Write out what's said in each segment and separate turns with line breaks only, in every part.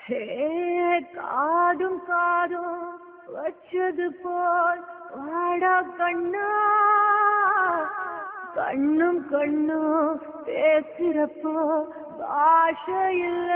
ஹே காதும் காதும் வச்சது போல் வாடா கண்ணா கண்ணும் கண்ணும் பேசுறப்போ பாஷை இல்ல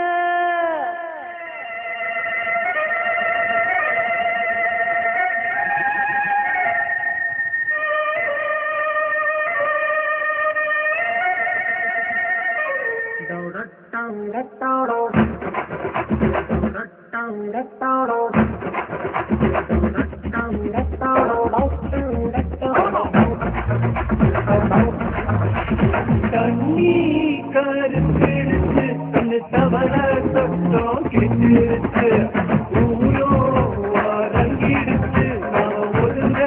தண்ணி கருத்தெடுத்து தன்னை தவற சத்தம் கெட்டிருச்சு ஊரோ அரங்கிடுச்சு நான் ஒழுங்க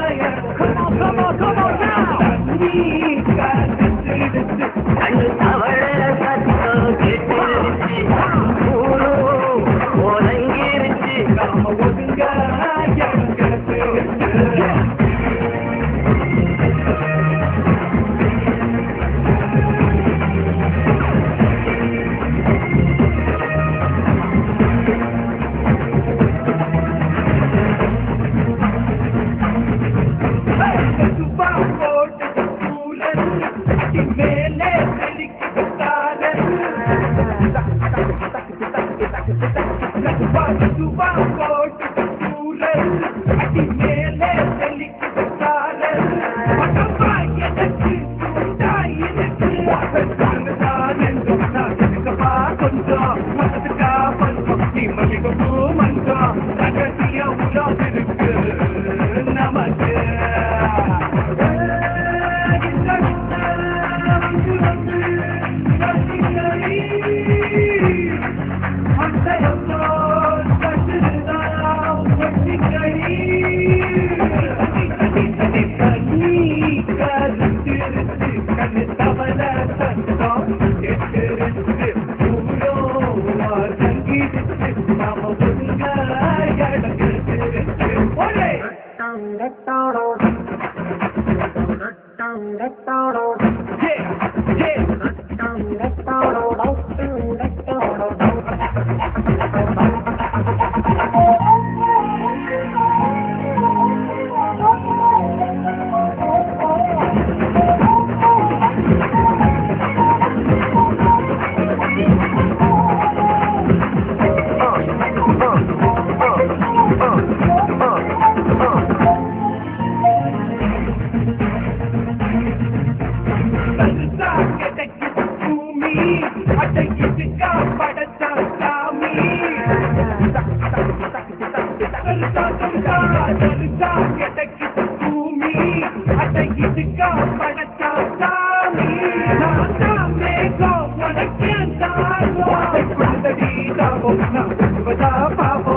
தண்ணி கருத்தெடுத்து தன்னை தவற சத்தம் கெட்டிருச்சு ஊரோ ஒழுங்கிருச்சு நாம ஒழுங்க கிடச்சிருச்சு சுபா போட்டு சூழல் அடி மேலே தெளிக்கு தாரல் சுபா போட்டு சூழல் அடி மேலே தெளிக்கு தாரல் பக்கமா எனக்கு சூடா இருக்கு தான் என்றும் நான் இருக்கபா கொஞ்சம் மனதுக்கா பஞ்சம் நீ மல்லிகை பூ மஞ்சம் ரகசிய உலகம் இருக்கு நமக்கு பாபோ